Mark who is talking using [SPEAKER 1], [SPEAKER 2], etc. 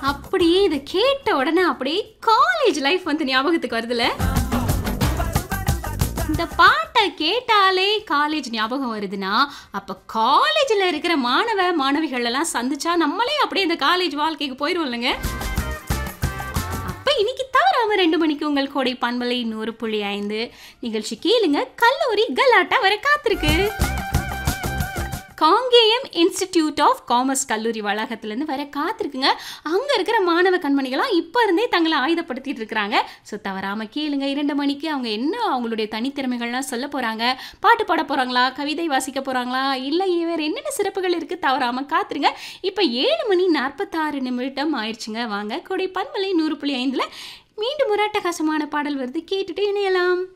[SPEAKER 1] அப்படியே இதை கேட்ட உடனே அப்படியே காலேஜ் லைஃப் வந்து ஞாபகத்துக்கு வருதுல இந்த பாட்டை கேட்டாலே காலேஜ் ஞாபகம் வருதுன்னா அப்ப காலேஜ்ல இருக்கிற மாணவ மாணவிகள் எல்லாம் சந்திச்சா நம்மளே அப்படியே இந்த காலேஜ் வாழ்க்கைக்கு போயிரும் இல்லைங்க அப்ப இன்னைக்கு தவறாம ரெண்டு மணிக்கு உங்கள் கோடை பண்பலை நூறு புள்ளி ஐந்து நிகழ்ச்சி கேளுங்க கல்லூரி கலாட்டா வர காத்திருக்கு காங்கேயம் இன்ஸ்டிடியூட் ஆஃப் காமர்ஸ் கல்லூரி வளாகத்திலேருந்து வர காத்திருக்குங்க அங்கே இருக்கிற மாணவ கண்மணிகளாம் இப்போ இருந்தே தங்களை ஆயுதப்படுத்திட்டு இருக்கிறாங்க ஸோ தவறாமல் கேளுங்க இரண்டு மணிக்கு அவங்க என்ன அவங்களுடைய தனித்திறமைகள்லாம் சொல்ல போகிறாங்க பாட்டு பாட போகிறாங்களா கவிதை வாசிக்க போகிறாங்களா இல்லை வேறு என்னென்ன சிறப்புகள் இருக்குது தவறாமல் காத்துருங்க இப்போ ஏழு மணி நாற்பத்தாறு நிமிடம் ஆயிடுச்சுங்க வாங்க கொடை பன்மலை நூறு புள்ளி ஐந்தில் மீண்டும் ஒரு அட்டகாசமான பாடல் வருது கேட்டுட்டு இணையலாம்